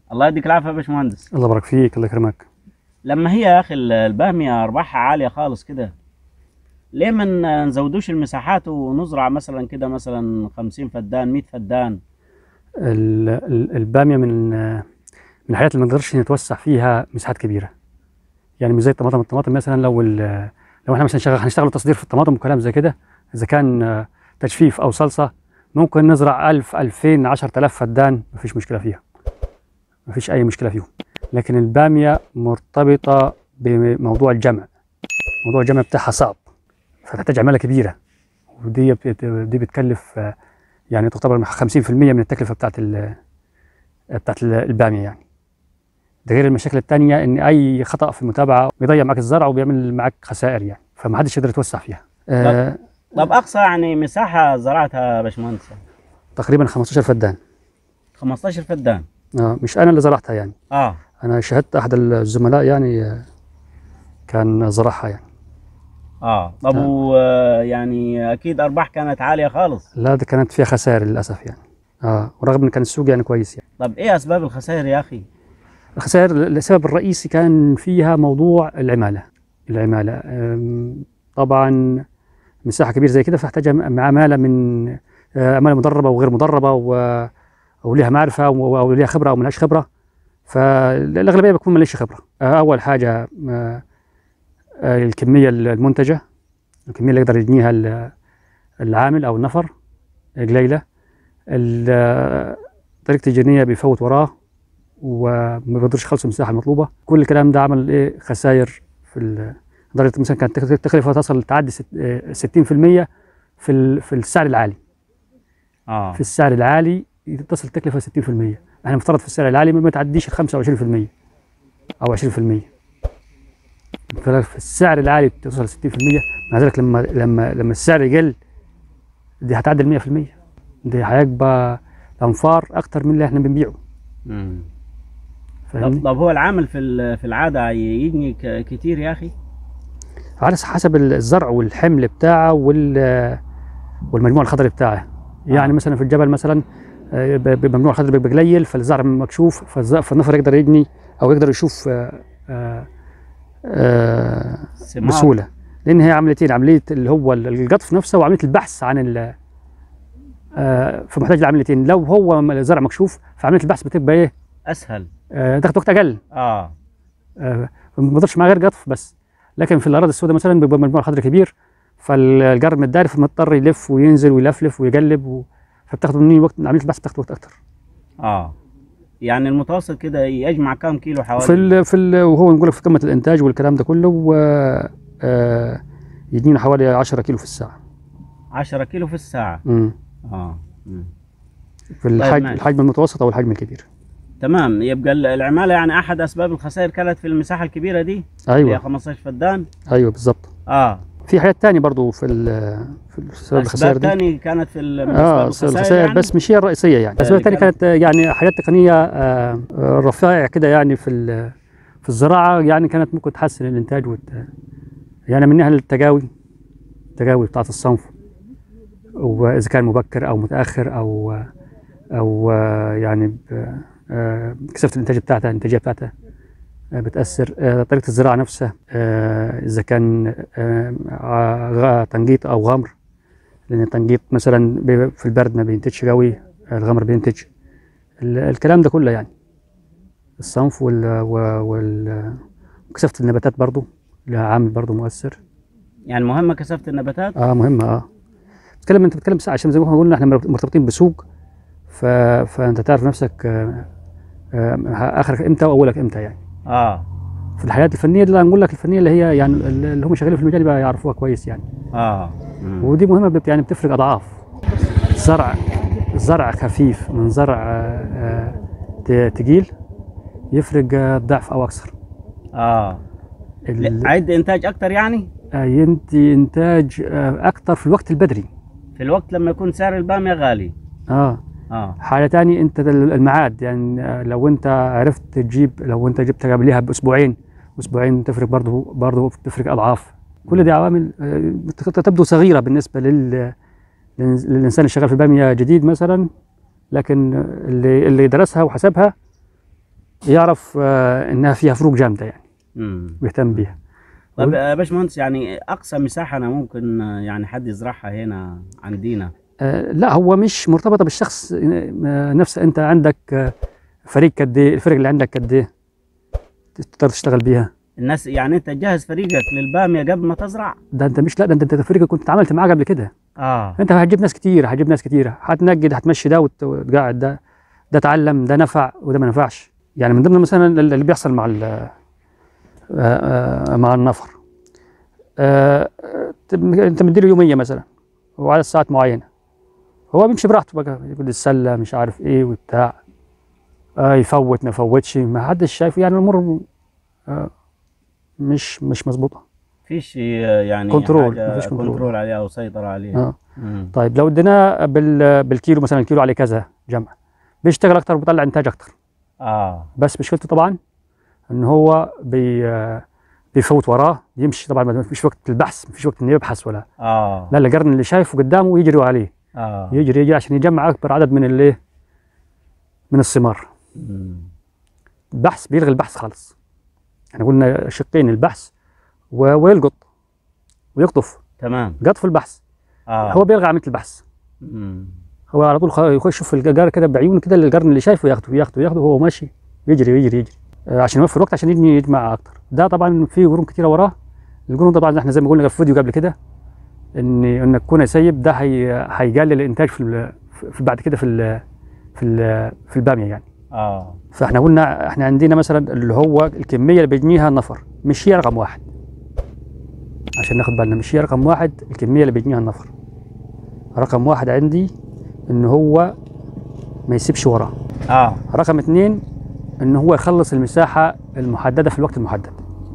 الله يديك العافيه يا باشمهندس الله يبارك فيك الله يكرمك لما هي يا اخي الباميه ارباحها عاليه خالص كده ليه ما نزودوش المساحات ونزرع مثلا كده مثلا 50 فدان 100 فدان ال- ال- الباميه من من الحاجات اللي ما نقدرش نتوسع فيها مساحات كبيره يعني مش زي الطماطم الطماطم مثلا لو ال- لو احنا مثلا شغال هنشتغل تصدير في الطماطم وكلام زي كده اذا كان آه، تجفيف او صلصه ممكن نزرع 1000 2000 10000 فدان مفيش مشكله فيها مفيش اي مشكله فيهم لكن الباميه مرتبطه بموضوع الجمع موضوع الجمع بتاعها صعب فتحتاج عماله كبيره ودي بت- دي بتكلف آه، يعني تعتبر 50% من التكلفه بتاعت ال- بتاعت ال- الباميه يعني ده غير المشاكل التانية ان اي خطا في المتابعه بيضيع معاك الزرع وبيعمل معاك خسائر يعني فما حدش يقدر يتوسع فيها آه طب اقصى يعني مساحه زرعتها يا باشمهندس تقريبا 15 فدان 15 فدان آه مش انا اللي زرعتها يعني اه انا شاهدت احد الزملاء يعني آه، كان زرعها يعني اه طب آه. و يعني اكيد ارباح كانت عاليه خالص لا ده كانت فيها خسائر للاسف يعني اه ورغم ان كان السوق يعني كويس يعني طب ايه اسباب الخسائر يا اخي الخسائر السبب الرئيسي كان فيها موضوع العمالة العمالة أم، طبعا مساحة كبيرة زي كده فاحتاج م- عمالة من آه، عمالة مدربة وغير مدربة و- أو ليها معرفة أو أو ليها خبرة أو ملهاش خبرة فالأغلبية بتكون ملهاش خبرة آه، أول حاجة آه، آه، الكمية المنتجة الكمية اللي يقدر يجنيها ال- العامل أو النفر قليلة ال- طريقة الجنية بيفوت وراه وما بيقدرش يخلصوا المساحه المطلوبه كل الكلام ده عمل ايه خسائر في ال- لدرجه مثلا كانت التك- التكلفه تصل تعدي ست- آه، 60% في ال- في السعر العالي اه في السعر العالي تصل التكلفه 60% احنا مفترض في السعر العالي ما تعديش ال 25% او 20% ففي السعر العالي بتوصل 60% مع ذلك لما لما لما السعر يقل دي هتعدي ال 100% دي هيبقى الانفار اكتر من اللي احنا بنبيعه مم. فاهمني؟ طب, طب هو العامل في ال- في العاده يجني ك- كتير يا اخي على حسب الزرع والحمل بتاعه وال والمجموع الخضري بتاعه يعني آه. مثلا في الجبل مثلا آه، ب- ب- المجموع الخضري بيبقى قليل فالزرع مكشوف فالز- فالنفر يقدر يجني او يقدر يشوف آه، آه، آه، ثمار. بسهوله لان هي عمليتين عمليه اللي هو القطف نفسه وعمليه البحث عن ال آه، فمحتاج لعمليتين لو هو الزرع مكشوف فعمليه البحث بتبقى ايه اسهل آه، تاخد وقت اقل اه آه، ما بقدرش معاه غير قطف بس لكن في الاراضي السوداء مثلا بيبقى مجموع خضري كبير فالجرم الداري فمضطر يلف وينزل ويلفلف ويقلب و... فبتاخد مني وقت عمليه البحث بتاخد وقت اكتر اه يعني المتوسط كده يجمع كام كيلو حوالي في ال... في ال... وهو نقول لك في قمه الانتاج والكلام ده كله و... آه... يدينا حوالي 10 كيلو في الساعه 10 كيلو في الساعه مم. اه مم. في الحجم ماشي. الحجم المتوسط او الحجم الكبير تمام يبقى ال- العماله يعني احد اسباب الخسائر كانت في المساحه الكبيره دي اللي هي ايوه 15 فدان ايوه بالظبط اه في حاجات تانية برضو في ال... في سبب الخسائر اسباب دي ثانيه كانت في ال- من اه اسباب الخسائر يعني؟ بس مش هي الرئيسيه يعني الاسباب الثانيه كانت- كانت آه، يعني حاجات تقنيه آه، آه، رفائع كده يعني في ال- في الزراعه يعني كانت ممكن تحسن الانتاج وت... يعني منها التجاوي التجاوي بتاعت الصنف واذا كان مبكر او متاخر او او آه، يعني ب- آه، كثافه الانتاج بتاعتها الانتاجيه بتاعتها آه، بتاثر آه، طريقه الزراعه نفسها آه، اذا كان آه، غ- تنقيط او غمر لان التنقيط مثلا بيبقى في البرد ما بينتجش قوي الغمر بينتج ال- الكلام ده كله يعني الصنف وال و- وال كثافه النباتات برضو لها عامل برضو مؤثر يعني مهمه كثافه النباتات اه مهمه اه بتتكلم انت بتتكلم ساعه عشان زي ما احنا قلنا احنا مرتبطين بسوق ف... فانت تعرف نفسك آه آه اخرك امتى واولك امتى يعني اه في الحياه الفنيه اللي هنقول لك الفنيه اللي هي يعني اللي هم شغالين في المجال بقى يعرفوها كويس يعني اه مم. ودي مهمه بت- يعني بتفرق اضعاف زرع زرع خفيف من زرع آه، آه، ت- تقيل يفرق آه، ضعف او اكثر اه ال- ل- عد انتاج اكتر يعني آه، ينتج انتاج آه، اكثر في الوقت البدري في الوقت لما يكون سعر الباميه غالي اه اه حاجه تاني انت ال- الميعاد يعني آه، لو انت عرفت تجيب لو انت جبت قبلها باسبوعين اسبوعين تفرق برضه برضه بتفرق اضعاف كل دي عوامل آه، بت- تبدو صغيره بالنسبه لل للإنس- للانسان اللي شغال في الباميه جديد مثلا لكن اللي اللي درسها وحسبها يعرف آه، انها فيها فروق جامده يعني مم. ويهتم بيها طيب يا باشمهندس يعني اقصى مساحه انا ممكن آه، يعني حد يزرعها هنا عندنا آه، لا هو مش مرتبطه بالشخص آه، نفسه انت عندك آه، فريق قد ايه الفرق اللي عندك قد ايه تقدر تشتغل بيها الناس يعني انت تجهز فريقك للباميه قبل ما تزرع ده انت مش لا ده انت انت فريقك كنت اتعاملت معاه قبل كده اه انت هتجيب ناس كتير هتجيب ناس كتير هتنجد هتمشي ده وت- وتقعد ده ده اتعلم ده نفع وده ما نفعش يعني من ضمن مثلا اللي بيحصل مع ال- آه، آه، مع النفر آه، تب- انت مديله يوميه مثلا وعدد ساعات معينه هو بيمشي براحته بقى يقول السله مش عارف ايه وبتاع آه يفوت ما يفوتش ما حدش شايف يعني الامور آه، مش مش مظبوطه فيش آه، يعني كنترول، حاجة مفيش كنترول. كنترول عليها او سيطره عليها اه مم. طيب لو اديناه بال- بالكيلو مثلا الكيلو عليه كذا جمع بيشتغل اكتر وبيطلع انتاج اكتر اه بس مشكلته طبعا ان هو بي بيفوت وراه يمشي طبعا ما فيش وقت البحث ما فيش وقت انه يبحث ولا اه لا القرن اللي شايفه قدامه يجري عليه اه يجري يجري عشان يجمع اكبر عدد من الايه من الثمار مم. البحث بيلغي البحث خالص احنا قلنا شقين البحث و- ويلقط ويقطف تمام قطف البحث اه هو بيلغي عمليه البحث مم. هو على طول خ- يخش يشوف الجار كده بعيونه كده القرن اللي شايفه ياخده ياخده ياخده وهو ماشي يجري يجري يجري آه، عشان يوفر وقت عشان يجني يجمع اكتر ده طبعا في قرون كتيره وراه القرون طبعا احنا زي ما قلنا في فيديو قبل كده ان انك تكون يسيب ده هي هيقلل الانتاج في, ال- في بعد كده في ال في ال في الباميه يعني اه فاحنا قلنا احنا عندنا مثلا اللي هو الكميه اللي بيجنيها النفر مش هي رقم واحد عشان ناخد بالنا مش هي رقم واحد الكميه اللي بيجنيها النفر رقم واحد عندي ان هو ما يسيبش وراه اه رقم اثنين ان هو يخلص المساحه المحدده في الوقت المحدد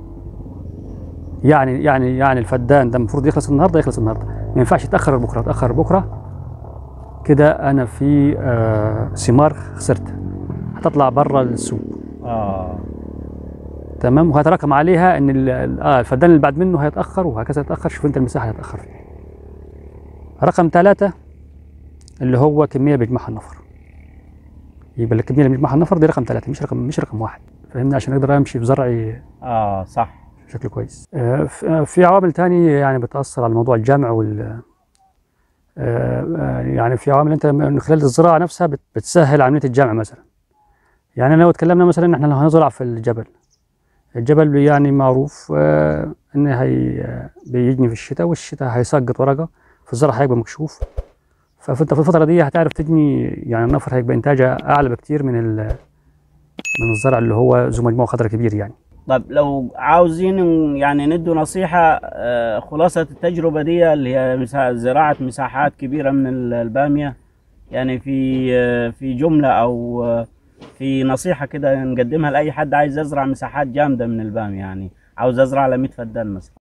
يعني يعني يعني الفدان ده المفروض يخلص النهارده يخلص النهارده ما ينفعش يتاخر بكره يتاخر بكره كده انا في آه ثمار خسرت هتطلع بره السوق اه تمام وهيتراكم عليها ان ال- ال- اه الفدان اللي بعد منه هيتاخر وهكذا يتاخر شوف انت المساحه هيتاخر فيها رقم ثلاثة اللي هو كميه بيجمعها النفر يبقى الكميه اللي بيجمعها النفر دي رقم ثلاثة مش رقم مش رقم واحد فاهمني عشان اقدر امشي في زرعي اه صح بشكل كويس آه، ف- آه، في عوامل تانية يعني بتأثر على موضوع الجمع وال آه، آه، يعني في عوامل انت من خلال الزراعة نفسها بت- بتسهل عملية الجمع مثلا يعني لو اتكلمنا مثلا ان احنا لو هنزرع في الجبل الجبل يعني معروف آه، ان هي آه، بيجني في الشتاء والشتاء هيسقط ورقة فالزرع هيبقى مكشوف فانت في الفترة دي هتعرف تجني يعني النفر هيبقى انتاجها اعلى بكتير من ال- من الزرع اللي هو ذو مجموع خضراء كبير يعني طيب لو عاوزين يعني ندوا نصيحة آه، خلاصة التجربة دي اللي هي مسا- زراعة مساحات كبيرة من ال- البامية يعني في آه، في جملة أو آه، في نصيحة كده نقدمها لأي حد عايز يزرع مساحات جامدة من البامية يعني عاوز أزرع ل 100 فدان مثلا